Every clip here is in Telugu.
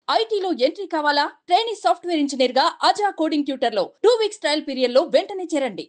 ఐటీలో ఎంట్రీ కావాలా ట్రైనింగ్ సాఫ్ట్వేర్ ఇంజనీర్ గా అజా కోడింగ్ ట్యూటర్ లో టూ వీక్స్ ట్రయల్ పీరియడ్ లో వెంటనే చేరండి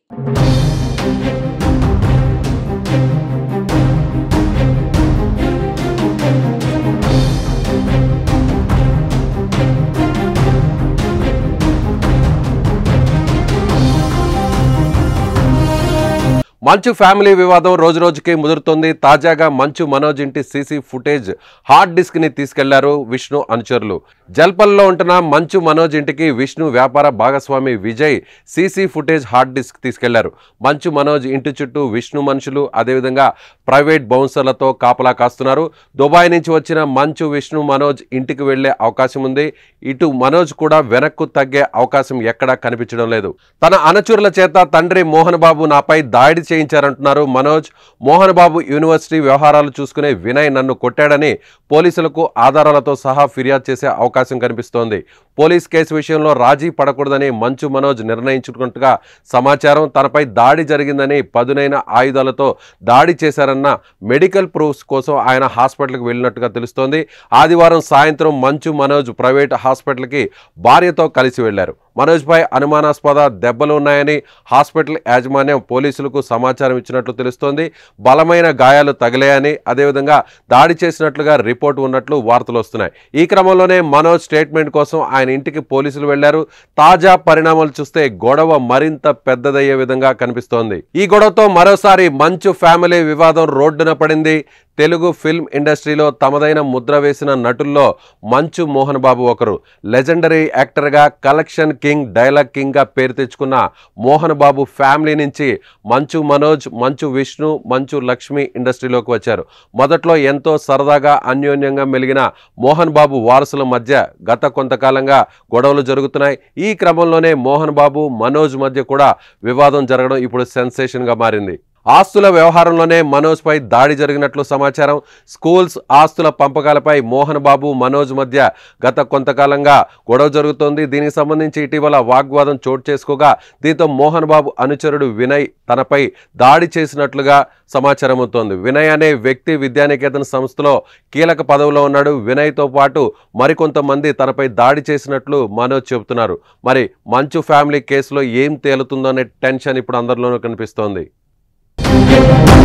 మంచు ఫ్యామిలీ వివాదం రోజు రోజుకి ముదురుతోంది తాజాగా మంచు మనోజ్ ఇంటి సీసీ ఫుటేజ్ హార్డ్ డిస్క్ ని తీసుకెళ్లారు విష్ణు అనుచరులు జల్పల్లో ఉంటున్న మంచు మనోజ్ ఇంటికి విష్ణు వ్యాపార భాగస్వామి Vijay CC footage hard disk తీసుకెళ్లారు మంచు మనోజ్ ఇంటి చుట్టూ విష్ణు మనుషులు అదేవిధంగా ప్రైవేట్ బౌన్సర్లతో కాపలా కాస్తున్నారు దుబాయ్ నుంచి వచ్చిన మంచు విష్ణు మనోజ్ ఇంటికి వెళ్లే అవకాశం ఉంది ఇటు మనోజ్ కూడా వెనక్కు తగ్గే అవకాశం ఎక్కడా కనిపించడం లేదు తన అనుచరుల చేత తండ్రి మోహన్ బాబు నాపై దాడి చేయించారంటున్నారు మనోజ్ మోహన్ బాబు యూనివర్సిటీ వ్యవహారాలు చూసుకునే వినయ్ నన్ను కొట్టాడని పోలీసులకు ఆధారాలతో సహా ఫిర్యాదు చేసే అవకాశం కనిపిస్తోంది పోలీస్ కేసు విషయంలో రాజీ పడకూడదని మంచు మనోజ్ నిర్ణయించుకున్నట్టుగా సమాచారం తనపై దాడి జరిగిందని పదునైన ఆయుధాలతో దాడి చేశారన్న మెడికల్ ప్రూఫ్స్ కోసం ఆయన హాస్పిటల్కి వెళ్ళినట్టుగా తెలుస్తోంది ఆదివారం సాయంత్రం మంచు మనోజ్ ప్రైవేట్ హాస్పిటల్కి భార్యతో కలిసి వెళ్లారు మనోజ్పై అనుమానాస్పద దెబ్బలు ఉన్నాయని హాస్పిటల్ యాజమాన్యం పోలీసులకు సమాచారం ఇచ్చినట్లు తెలుస్తోంది బలమైన గాయాలు తగిలాయని అదేవిధంగా దాడి చేసినట్లుగా రిపోర్ట్ ఉన్నట్లు వార్తలు వస్తున్నాయి ఈ క్రమంలోనే మనోజ్ స్టేట్మెంట్ కోసం ఆయన ఇంటికి పోలీసులు వెళ్లారు తాజా పరిణామాలు చూస్తే గొడవ మరింత పెద్దదయ్యే విధంగా కనిపిస్తోంది ఈ గొడవతో మరోసారి మంచు ఫ్యామిలీ వివాదం రోడ్డున పడింది తెలుగు ఫిల్మ్ ఇండస్ట్రీలో తమదైన ముద్ర వేసిన నటుల్లో మంచు మోహన్ బాబు ఒకరు లెజెండరీ యాక్టర్గా కలెక్షన్ కింగ్ డైలాగ్ కింగ్గా పేరు తెచ్చుకున్న మోహన్ బాబు ఫ్యామిలీ నుంచి మంచు మనోజ్ మంచు విష్ణు మంచు లక్ష్మి ఇండస్ట్రీలోకి వచ్చారు మొదట్లో ఎంతో సరదాగా అన్యోన్యంగా మెలిగిన మోహన్ బాబు వారసుల మధ్య గత కొంతకాలంగా గొడవలు జరుగుతున్నాయి ఈ క్రమంలోనే మోహన్ బాబు మనోజ్ మధ్య కూడా వివాదం జరగడం ఇప్పుడు సెన్సేషన్గా మారింది ఆస్తుల వ్యవహారంలోనే మనోజ్ పై దాడి జరిగినట్లు సమాచారం స్కూల్స్ ఆస్తుల పంపకాలపై మోహన్ బాబు మనోజ్ మధ్య గత కొంతకాలంగా గొడవ జరుగుతోంది దీనికి సంబంధించి ఇటీవల వాగ్వాదం చోటు చేసుకోగా దీంతో మోహన్ బాబు అనుచరుడు వినయ్ తనపై దాడి చేసినట్లుగా సమాచారం అవుతోంది వినయ్ అనే వ్యక్తి విద్యానికేతన్ సంస్థలో కీలక పదవిలో ఉన్నాడు వినయ్తో పాటు మరికొంతమంది తనపై దాడి చేసినట్లు మనోజ్ చెబుతున్నారు మరి మంచు ఫ్యామిలీ కేసులో ఏం తేలుతుందో అనే టెన్షన్ ఇప్పుడు అందరిలోనూ కనిపిస్తోంది